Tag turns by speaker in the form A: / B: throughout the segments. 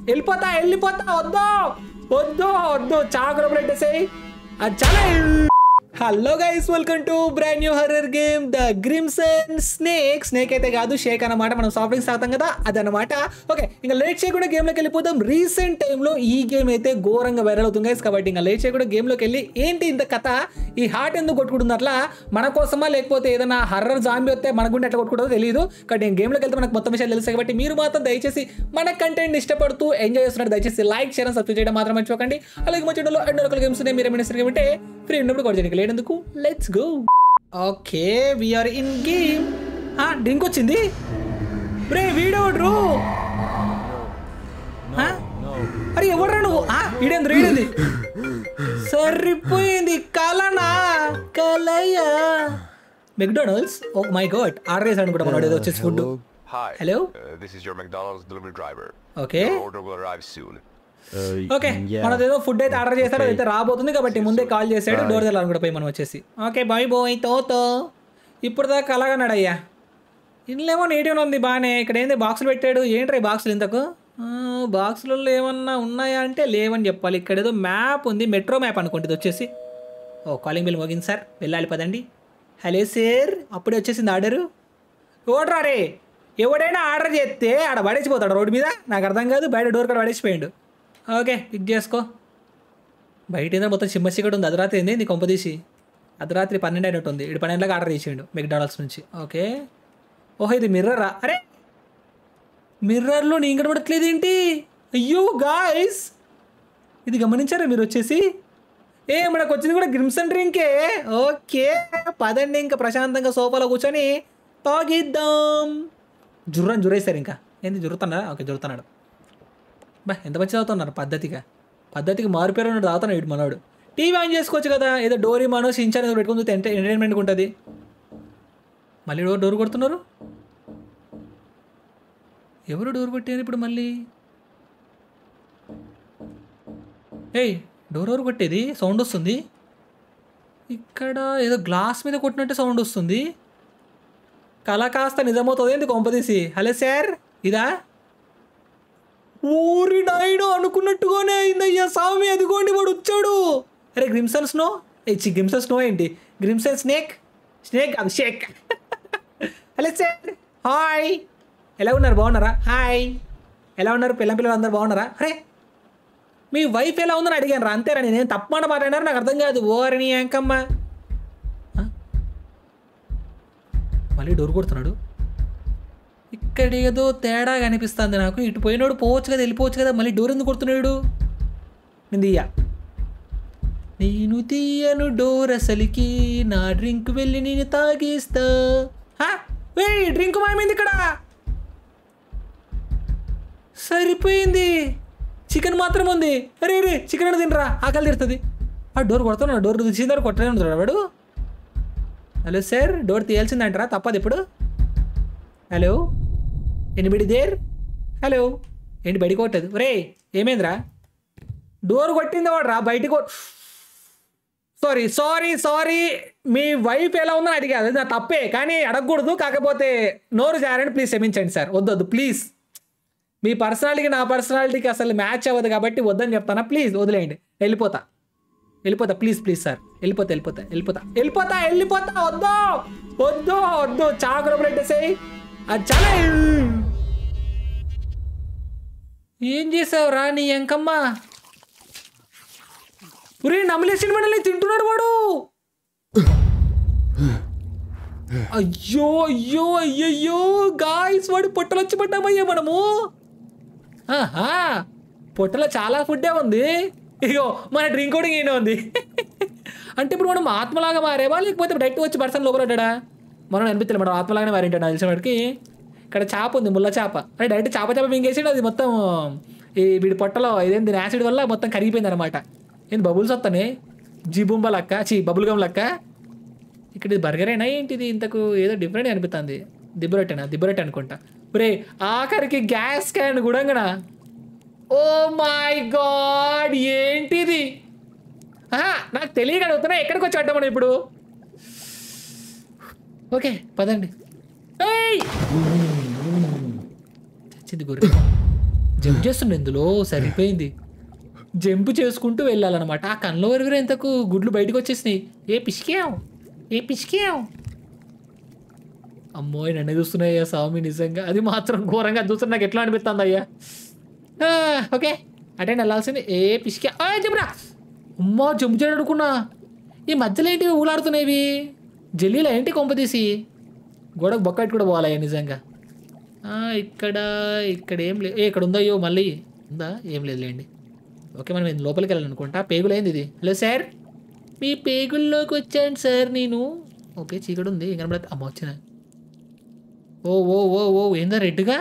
A: వెళ్ళిపోతా వెళ్ళిపోతా వద్దు వద్దు వద్దు చాకులో పెట్టేసేయి అది చాలా hello guys welcome to brand new horror game the crimson snake snake అయితే కాదు షేక్ అన్నమాట మనం సాఫ్ట్ డ్రింక్స్ తాగుతాం కదా అదనమాట ఓకే ఇంకా లేట్ చేయకుండా గేమ్లోకి వెళ్ళిపోతాం రీసెంట్ టైంలో ఈ గేమ్ అయితే ఘోరంగా వైరల్ అవుతుంది గైస్ కాబట్టి ఇంకా లేట్ చేయకుండా గేమ్లోకి వెళ్ళి ఏంటి ఇంత కథ ఈ హార్ట్ ఎందుకు కొట్టుకుంటుంది అట్లా మన కోసమా లేకపోతే ఏదైనా హర్రర్ జాంబీ వస్తే మన గుండె ఎట్లా కొట్టుకుంటుందో తెలియదు కాబట్టి నేను గేమ్లోకి వెళ్తే మనకు మొత్తం విషయాలు తెలుసు కాబట్టి మీరు మాత్రం దయచేసి మన కంటెంట్ ఇష్టపడుతూ ఎంజాయ్ చేస్తున్నారు దయచేసి లైక్ షేర్ సబ్స్క్రైబ్ చేయడం మాత్రం మర్చిపోకండి అలాగే మా ఛానల్లో ఎన్నో రకాల గేమ్స్ ఉన్నాయి మీరు ఏమైనా సరే ఉంటే ఫ్రీ ఉన్నప్పుడు కూడా చేయడానికి లేనందుకు let's go okay we're in game drink వచ్చింది బ్రే వీడోడ్రు అరే ఎవడ్రా నువ్వు ఈడేంద్ర ఈడేంది సరిపోయింది కలనా కలయా McDonald's oh my god order చేశాడు అనుకుంటా మనోడు ఏదో వచ్చేసి food
B: Hi.
A: Hello?
B: Uh, this is your McDonald's delivery driver.
A: Okay
B: Your order will arrive soon.
A: Okay మనది ఏదో ఫుడ్ అయితే ఆర్డర్ చేస్తాడు అయితే రాబోతుంది కాబట్టి ముందే కాల్ చేశాడు డోర్ తెల్లాలి కూడా పోయి మనం వచ్చేసి ఓకే బాయ్ బాయ్ తోతో ఇప్పుడు దాకా అలాగన్నాడు అయ్యా ఇందులోమో నీట్గానే ఉంది బాగానే ఇక్కడ ఏంది బాక్సులు పెట్టాడు ఏంట్రా ఈ బాక్సులు ఇంతకు ఆ, బాక్సులలో ఏమన్నా ఉన్నాయా అంటే లేవని చెప్పాలి ఇక్కడ ఏదో మ్యాప్ ఉంది మెట్రో మ్యాప్ అనుకుంటుంది వచ్చేసి ఓ కాలింగ్ బిల్ మోగింది సార్ వెళ్ళాలి పదండి హలో సార్ అప్పుడే వచ్చేసింది ఆర్డరు ఓడరా రే ఎవడైనా ఆర్డర్ చేస్తే ఆడ పడేసిపోతాడు రోడ్డు మీద నాకు అర్థం కాదు బయట డోర్ కాడ పడేసిపోయాడు ఓకే పిక్ చేసుకో బయట ఏదో మొత్తం చిమ్మ చీకటి ఉంది అర్ధరాత్రి ఏంది నీ కొంపదీసి అర్ధరాత్రి పన్నెండు అయినట్టు ఉంది ఇటు పన్నెండులాగా ఆర్డర్ చేసిండు మెక్డానల్డ్స్ నుంచి ఓకే ఓహో ఇది మిర్రరా అరే మిర్రర్లో నేను కనబడట్లేదు ఏంటి అయ్యో గాయస్ ఇది గమనించారా మీరు వచ్చేసి ఏ మనకు వచ్చింది కూడా గ్రిమ్సన్ డ్రింకే ఓకే పదండి ఇంకా ప్రశాంతంగా సోఫాలో కూర్చొని తాగిద్దాం జుర్రని జురేశారు ఇంకా ఏంది జురుతున్నారా ఓకే జురుతున్నాడు బా ఎంత మంచి చదువుతున్నారు పద్ధతిగా పద్ధతికి మారిపోయారు ఉన్నాడు తాగుతున్నాడు ఇటు మనోడు టీవీ ఆన్ చేసుకోవచ్చు కదా ఏదో డోరీ మనో సించాన్ ఏదో పెట్టుకుని చూస్తే ఎంటర్ ఎంటర్టైన్మెంట్గా ఉంటుంది మళ్ళీ డోర్ డోర్ కొడుతున్నారు ఎవరు డోర్ కొట్టారు ఇప్పుడు మళ్ళీ ఏయ్ డోర్ ఎవరు కొట్టేది సౌండ్ వస్తుంది ఇక్కడ ఏదో గ్లాస్ మీద కొట్టినట్టు సౌండ్ వస్తుంది కళ కాస్త నిజమవుతుంది ఏంటి కొంపదీసి హలో సార్ ఇదా ఊరి నాయుడు అనుకున్నట్టుగానే అయిందయ్యా స్వామి అదిగోండి వాడు వచ్చాడు అరే గ్రిమ్సన్ స్నో ఇచ్చి గ్రిమ్సన్ స్నో ఏంటి గ్రిమ్సన్ స్నేక్ స్నేక్ అది షేక్ హలో సార్ హాయ్ ఎలా ఉన్నారు బాగున్నారా హాయ్ ఎలా ఉన్నారు పిల్ల పిల్లలు అందరు బాగున్నారా అరే మీ వైఫ్ ఎలా ఉందని అడిగాను రా అంతేరా నేనేం తప్పమాట మాట్లాడారు నాకు అర్థం కాదు ఓరని ఏంకమ్మ ఆ? మళ్ళీ డోర్ కొడుతున్నాడు ఇక్కడ ఏదో తేడా కనిపిస్తుంది నాకు ఇటు పోయినాడు పోవచ్చు కదా వెళ్ళిపోవచ్చు కదా మళ్ళీ డోర్ ఎందుకు కొడుతున్నాడు నేను తీయ నేను తీయను డోర్ అసలుకి నా డ్రింక్ వెళ్ళి నేను తాగేస్తా హా? ఏయ్ డ్రింక్ మాయమైంది ఇక్కడ సరిపోయింది చికెన్ మాత్రం ఉంది అరే రే చికెన్ అని తినరా ఆకలి తీరుతుంది ఆ డోర్ కొడుతున్నాడు డోర్ తీసిన కొట్టలే ఉంటాడు వాడు హలో సార్ డోర్ తీయాల్సిందంటారా తప్పదు ఇప్పుడు హలో ఎనిమిది దేర్ హలో ఏంటి బయటికి కొట్టదు రే ఏమైందిరా డోర్ కొట్టింది వాడు రా బయటికి కొట్ సారీ సారీ సారీ మీ వైఫ్ ఎలా ఉందని అడిగారు అది నా తప్పే కానీ అడగకూడదు కాకపోతే నోరు జారండి ప్లీజ్ క్షమించండి సార్ వద్దొద్దు ప్లీజ్ మీ పర్సనాలిటీకి నా పర్సనాలిటీకి అసలు మ్యాచ్ అవ్వదు కాబట్టి వద్దని చెప్తానా ప్లీజ్ వదిలేయండి వెళ్ళిపోతా వెళ్ళిపోతా ప్లీజ్ ప్లీజ్ సార్ వెళ్ళిపోతా వెళ్ళిపోతా వెళ్ళిపోతా వెళ్ళిపోతా వెళ్ళిపోతా వద్దు వద్దు వద్దు చాకులో పెట్టేసేయి అది చాలా ఏం చేసావు రా నీ ఎంకమ్మ ఉరే నమ్మలేసిన మనల్ని తింటున్నాడు వాడు అయ్యో అయ్యో అయ్యయ్యో గాయస్ వాడు పొట్టలు వచ్చి పడ్డామయ్యా మనము ఆహా పొట్టలో చాలా ఫుడ్డే ఉంది ఇగో మన డ్రింక్ కూడా ఈయన ఉంది అంటే ఇప్పుడు మనం ఆత్మలాగా మారేవా లేకపోతే డైరెక్ట్ వచ్చి పర్సన్ లోపల ఉంటాడా మనం అనిపించలేదు మనం ఆత్మలాగానే మారింటాడు నాకు తెలిసిన వాడికి ఇక్కడ చేప ఉంది ముళ్ళ చేప అంటే డైరెక్ట్ చేప చేప మింగేసాడు అది మొత్తం ఈ వీడి పొట్టలో ఇదేంది యాసిడ్ వల్ల మొత్తం కరిగిపోయింది అనమాట ఏంది బబుల్స్ వస్తానే జీబుంబ లక్క చీ బబుల్ గమ్ లక్క ఇక్కడ ఇది బర్గరేనా ఏంటిది ఇంతకు ఏదో డిఫరెంట్ అనిపిస్తుంది దిబ్బరొట్టెనా దిబ్బరొట్టె అనుకుంటా రే ఆఖరికి గ్యాస్ క్యాన్ కూడా ఓ మై గాడ్ ఏంటిది ఆహా, నాకు తెలియక అడుగుతున్నా ఎక్కడికి వచ్చి అడ్డం మనం ఇప్పుడు ఓకే పదండి ఏయ్! చచ్చింది గొర్రె జంప్ చేస్తుండే ఇందులో సరిపోయింది జంప్ చేసుకుంటూ వెళ్ళాలన్నమాట ఆ కన్నులో వరకు ఎంతకు గుడ్లు బయటకు వచ్చేసినాయి ఏ పిసికాం ఏ పిసికాం అమ్మో నన్ను చూస్తున్నాయ్యా స్వామి నిజంగా అది మాత్రం ఘోరంగా చూస్తున్నా నాకు ఎట్లా అనిపిస్తుంది అయ్యా ఆ, ఓకే అటే వెళ్ళాల్సింది ఏ పిసికా ఆ, చెప్పురా అమ్మా జంప్ చేయడం అనుకున్నా ఈ మధ్యలో ఏంటి ఊలాడుతున్నాయి జల్లీలో ఏంటి కొంపదీసి గోడకు బొక్కటి కూడా పోవాలయ్యా నిజంగా ఆ, ఇక్కడ ఇక్కడ ఏం లేదు ఏ ఇక్కడ ఉందో అయ్యో మళ్ళీ ఉందా ఏం లేదులేండి ఓకే మనం ఇది లోపలికి వెళ్ళాలనుకుంటా పేగులైంది ఇది హలో సార్ మీ పేగుల్లోకి వచ్చాను సార్ నేను ఓకే చీకటి ఉంది ఏం కనబడదు అమ్మ వచ్చిన ఓ ఓ ఓ ఓ ఏందా రెడ్గా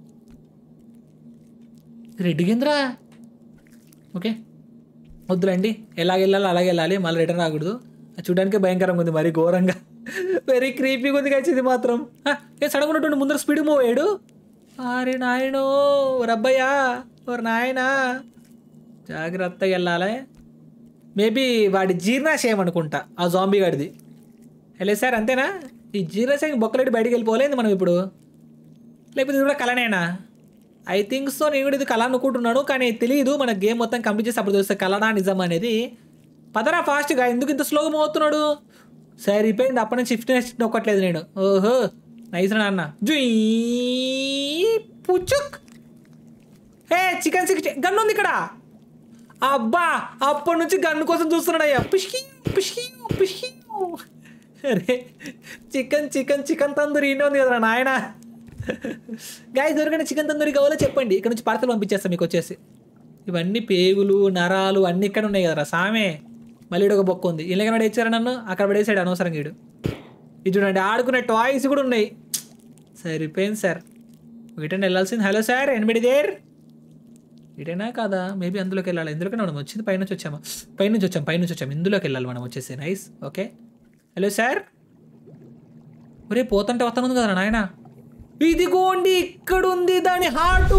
A: రెడ్ గింద్రా ఓకే వద్దులండి ఎలాగ వెళ్ళాలి అలాగే వెళ్ళాలి మళ్ళీ రిటర్న్ రాకూడదు అది చూడడానికి భయంకరంగా ఉంది మరి ఘోరంగా వెరీ క్రీపీగా ఉంది కాచి ఇది మాత్రం హ, ఏ సడన్ ఉన్నటువంటి ముందర స్పీడ్ మూవ్ అయ్యాడు అరే నాయనో రబ్బయ్యా ఓర్ నాయనా జాగ్రత్తగా వెళ్ళాలి మేబీ వాడి జీర్ణాశయం అనుకుంటా ఆ జాంబీ గాడిది హలో సార్ అంతేనా ఈ జీర్ణాశయం బొక్కలేటి బయటికి వెళ్ళిపోలేదు మనం ఇప్పుడు లేకపోతే ఇది కూడా కలనేనా ఐ థింక్ సో నేను కూడా ఇది కళ అనుకుంటున్నాను కానీ తెలియదు మన గేమ్ మొత్తం కంప్లీట్ చేసి అప్పుడు తెలుస్తుంది కలనా నిజం అనేది పదరా ఫాస్ట్గా ఎందుకు ఇంత స్లోగా మూవ్ అవుతున్నాడు సరిపోయింది అప్పటి నుంచి షిఫ్ట్ నెక్స్ట్ నొక్కట్లేదు నేను ఓహో నైస్ నాన్న జుయ్ పుచ్చుక్ హే చికెన్ సిక్స్టీ గన్ ఉంది ఇక్కడ అబ్బా అప్పటి నుంచి గన్ను కోసం చూస్తున్నాడయ్యా పిష్కి పిష్కి పిష్కి అరే చికెన్ చికెన్ చికెన్ తందూరి ఇంటి ఉంది కదరా నాయన గాయస్ దొరకని చికెన్ తందూరి కావాలో చెప్పండి ఇక్కడ నుంచి పార్సల్ పంపించేస్తాం మీకు వచ్చేసి ఇవన్నీ పేగులు నరాలు అన్నీ ఇక్కడ ఉన్నాయి కదరా సామే మళ్ళీ ఈడ ఒక బొక్క ఉంది ఇళ్ళకి పడేచ్చారా నన్ను అక్కడ పడేసాడు అనవసరం గీడు ఇది చూడండి ఆడుకునే టాయ్స్ కూడా ఉన్నాయి సరిపోయింది సార్ వీటండి వెళ్ళాల్సింది హలో సార్ ఎనిమిది దేర్ ఇటేనా కాదా మేబీ అందులోకి వెళ్ళాలి ఎందులోకి మనం వచ్చింది పైనుంచి వచ్చామా పైనుంచి వచ్చాం పైనుంచి వచ్చాం ఇందులోకి వెళ్ళాలి మనం వచ్చేసి నైస్ ఓకే హలో సార్ ఒరే పోతుంటే వస్తాను కదా నాయన ఇదిగోండి ఇక్కడ ఉంది దాని హార్ట్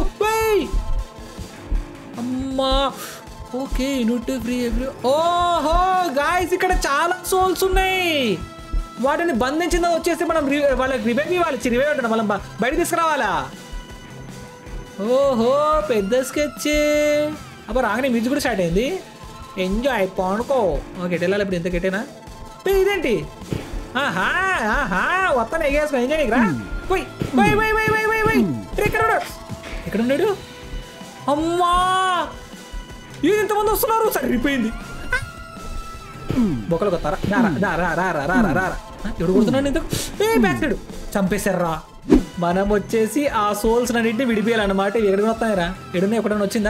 A: అమ్మా ఓకే యూనిట్ ఫ్రీ ఎవ్రీ ఓహో గాయస్ ఇక్కడ చాలా సోల్స్ ఉన్నాయి వాటిని బంధించిందో వచ్చేసి మనం రి- వాళ్ళకి రివైవ్ ఇవ్వాలి రివైవ్ ఉంటుంది మనం బ- బయట తీసుకురావాలా ఓహో పెద్ద స్కెచ్ అబ్బా రాగానే మ్యూజిక్ కూడా స్టార్ట్ అయింది ఎంజాయ్ పానుకో ఓకే వెళ్ళాలి ఇప్పుడు ఎంత కెట్టేనా ఏ, ఇదేంటి ఆహా ఆహా వస్తాను ఎగేసుకో ఎంజాయ్ నీకు రా పోయి పోయి పోయి పోయి పోయి పోయి పోయి రే, ఇక్కడ ఉన్నాడు ఇక్కడ ఉన్నాడు అమ్మా ఇది ఇంతమంది వస్తున్నారు సరిపోయింది బొక్కలు కొత్తారా రా రా రా రా రా రా రా రా రా ఎవడు కొడుతున్నాడు ఇంతకు ఏ బ్యాక్ సైడ్ చంపేశారా మనం వచ్చేసి ఆ సోల్స్ అన్నింటినీ విడిపోయాలన్నమాట ఇవి ఎక్కడికి వస్తాయిరా ఎడున్నాయి ఎక్కడైనా వచ్చిందా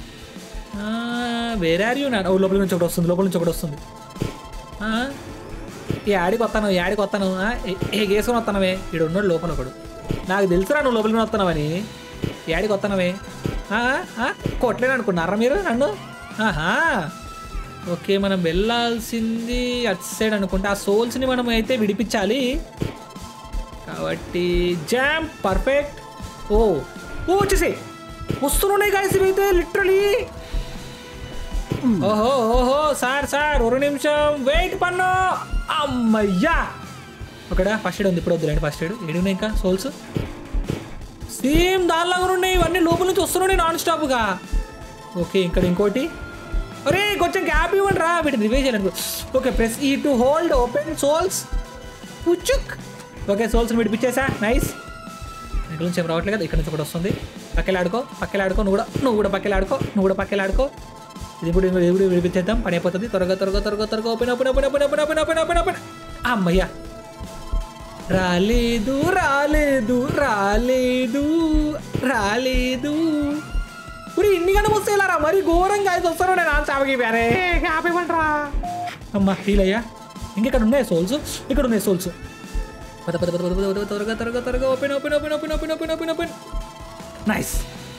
A: వేరే ఆర్ యూ నా ఓ, లోపల నుంచి ఒకటి వస్తుంది లోపల నుంచి ఒకటి వస్తుంది ఆ, ఈ ఆడికి వస్తాను ఈ ఆడికి వస్తాను ఆ, ఏ- ఏ గేసుకొని వస్తానవే ఇక్కడ ఉన్నాడు లోపల ఒకడు నాకు తెలుసురా నువ్వు లోపలికి వస్తున్నావని ఈ ఆడికి వస్తానవే ఆ, ఆ, కొట్టలేను అనుకున్నారా మీరు నన్ను ఆహా ఓకే మనం వెళ్ళాల్సింది అటు సైడ్ అనుకుంటే ఆ సోల్స్ని మనం అయితే విడిపించాలి కాబట్టి జామ్ పర్ఫెక్ట్ ఓ ఓ వచ్చేసి వస్తున్నాయి గాయస్ ఇవైతే లిటరలీ ఓహో ఓహో సార్ సార్ ఒక నిమిషం వెయిట్ పన్ను అమ్మయ్యా ఒకడా ఫస్ట్ ఎయిడ్ ఉంది ఇప్పుడు వద్దులేండి ఫస్ట్ ఎయిడ్ ఏడు ఉన్నాయి ఇంకా సోల్స్ సేమ్ దానిలాగా ఉన్నాయి ఇవన్నీ లోపల నుంచి వస్తున్నాయి నాన్ స్టాప్గా ఓకే ఇక్కడ ఇంకోటి అరే కొంచెం గ్యాప్ ఇవ్వండి రా వీటిని రివైజ్ చేయాలనుకో okay press E to hold open souls పుచ్చుక్ ఓకే సోల్స్ విడిపించేసా నైస్ ఇక్కడ నుంచి ఏం రావట్లేదు కదా ఇక్కడ నుంచి ఒకటి వస్తుంది పక్కలు ఆడుకో పక్కలు ఆడుకో నువ్వు కూడా నువ్వు కూడా పక్కలు ఆడుకో నువ్వు కూడా పక్కలు ఆడుకో ఇది కూడా ఇది కూడా విడిపించేద్దాం పని అయిపోతుంది త్వరగా త్వరగా త్వరగా త్వరగా open open open open open open open open open అమ్మయ్యా రాలేదు రాలేదు రాలేదు రాలేదు ఇప్పుడు ఇన్ని గంట వస్తేలారా మరి ఘోరంగా అయితే వస్తాను నేను ఆ చాపకి పేరే హ్యాపీ పంటరా అమ్మా ఫీల్ అయ్యా ఇంకెక్కడ ఉన్నాయి సోల్స్ ఇక్కడ ఉన్నాయి సోల్స్ పద పద పద పద పద పద త్వరగా త్వరగా త్వరగా open open open open open open open open nice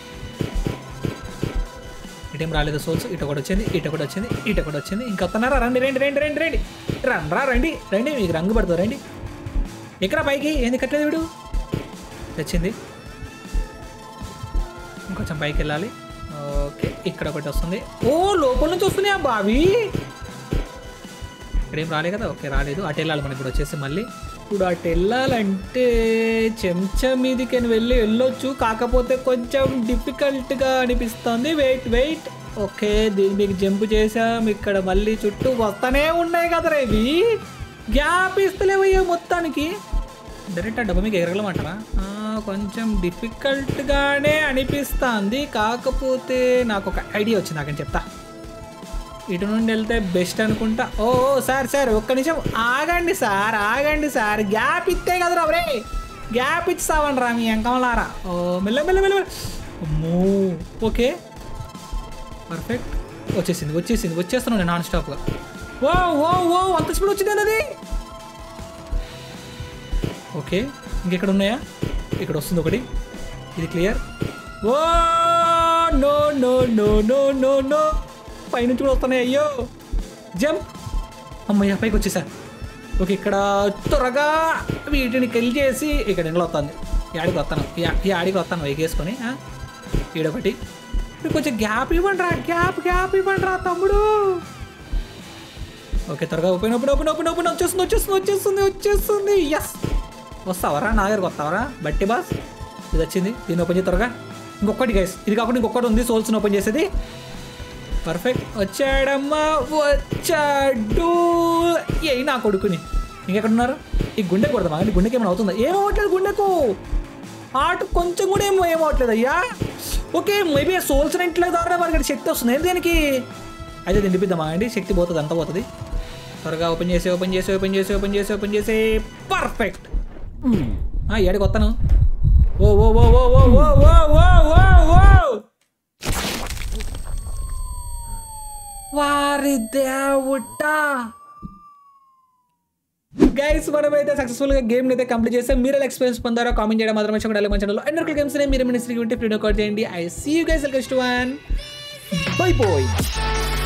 A: ఇటేం రాలేదు సోల్స్ ఇటు ఒకటి వచ్చింది ఇటు ఒకటి వచ్చింది ఇటు ఒకటి వచ్చింది ఇంకా వస్తున్నారా రండి రండి రండి రండి రండి రండి రా రండి రండి మీకు రంగు పడుతుంది రండి ఎక్కడ పైకి ఏంది కట్టలేదు వీడు తెచ్చింది ఇంకొంచెం పైకి వెళ్ళాలి ఓకే ఇక్కడ ఒకటి వస్తుంది ఓ లోపల నుంచి వస్తున్నాయా బావి ఇక్కడేం రాలే కదా ఓకే రాలేదు అటు వెళ్ళాలి మనం ఇప్పుడు వచ్చేసి మళ్ళీ ఇప్పుడు అటు వెళ్ళాలంటే చెంచా మీదికి వెళ్ళి వెళ్ళొచ్చు కాకపోతే కొంచెం డిఫికల్ట్గా అనిపిస్తుంది వెయిట్ వెయిట్ ఓకే దీన్ని మీకు జంప్ చేసాం ఇక్కడ మళ్ళీ చుట్టూ వస్తానే ఉన్నాయి కదరా ఇవి గ్యాప్ ఇస్తలేవయ్యా మొత్తానికి డైరెక్ట్ ఆ డబ్బా మీకు ఎగరగలమంటారా ఆ, కొంచెం డిఫికల్ట్గానే అనిపిస్తుంది కాకపోతే నాకు ఒక ఐడియా వచ్చింది నాకని చెప్తా ఇటు నుండి వెళ్తే బెస్ట్ అనుకుంటా ఓ ఓ, సార్ సార్ ఒక్క నిమిషం ఆగండి సార్ ఆగండి సార్ గ్యాప్ ఇస్తే కదరా రే గ్యాప్ ఇచ్చావండి రా మీ ఎంకమలారా ఓ మెల్ల మెల్ల మెల్ల మెల్ల. అమ్మో ఓకే పర్ఫెక్ట్ వచ్చేసింది వచ్చేసింది వచ్చేస్తున్నాను నేను నాన్ స్టాప్గా ఓ ఓ ఓ అంత స్పీడ్ వచ్చింది అది ఓకే ఇంకెక్కడ ఉన్నాయా ఇక్కడ వస్తుంది ఒకటి ఇది clear oh no no no no no no పైనుంచి కూడా వస్తున్నాయి అయ్యో జంప్ అమ్మయ్య పైకి వచ్చేసా ఓకే ఇక్కడ త్వరగా వీటిని కెల్ చేసి ఇక్కడ ఎండలో వస్తుంది ఈ ఆడికి వస్తాను ఈ ఆ- ఈ ఆడికి వస్తాను ఎగేసుకొని ఆ? ఈడొకటి ఇప్పుడు కొంచెం గ్యాప్ ఇవ్వండి రా గ్యాప్ గ్యాప్ ఇవ్వండి రా తమ్ముడు ఓకే త్వరగా open open open open open వచ్చేస్తుంది వచ్చేస్తుంది వచ్చేస్తుంది వచ్చేస్తుంది ఎస్ వస్తావరా నా దగ్గరకు వస్తావరా బట్టి బాస్ ఇది వచ్చింది దీన్ని ఓపెన్ చేయి త్వరగా ఇంకొకటి గైస్ ఇది కాకుండా ఇంకొకటి ఉంది సోల్స్ని ఓపెన్ చేసేది పర్ఫెక్ట్ వచ్చాడమ్మా వచ్చాడు ఏ నా కొడుకుని ఇంకెక్కడున్నారు ఈ గుండె కొడదామా ఈ గుండెకి ఏమైనా అవుతుందా ఏమవట్లేదు గుండెకు ఆట కొంచెం కూడా ఏమో ఏమవట్లేదు అయ్యా ఓకే మేబీ సోల్స్ ఇంట్లో ద్వారా వారికి శక్తి వస్తుంది ఏంటి దీనికి అయితే దీన్ని నింపిద్దామా అండి శక్తి పోతుంది అంత పోతుంది త్వరగా ఓపెన్ చేసి ఓపెన్ చేసి ఓపెన్ చేసి ఓపెన్ చేసి ఓపెన్ చేసి పర్ఫెక్ట్ ఏడికి వస్తాను ఓ ఓ ఓ ఓ ఓ ఓ ఓ ఓ ఓ ఓ వారి దేవుడా గైస్ మనమైతే సక్సెస్ఫుల్ గా గేమ్ అయితే కంప్లీట్ చేస్తే మీరు ఎలా ఎక్స్పీరియన్స్ పొందారో కామెంట్ చేయడం మాత్రం మర్చిపోకండి మన ఛానల్లో ఎన్నో గేమ్స్ మీరు మినిస్ట్రీ ఉంటే ఫ్రీ కాల్ చేయండి I see you guys welcome to one by bye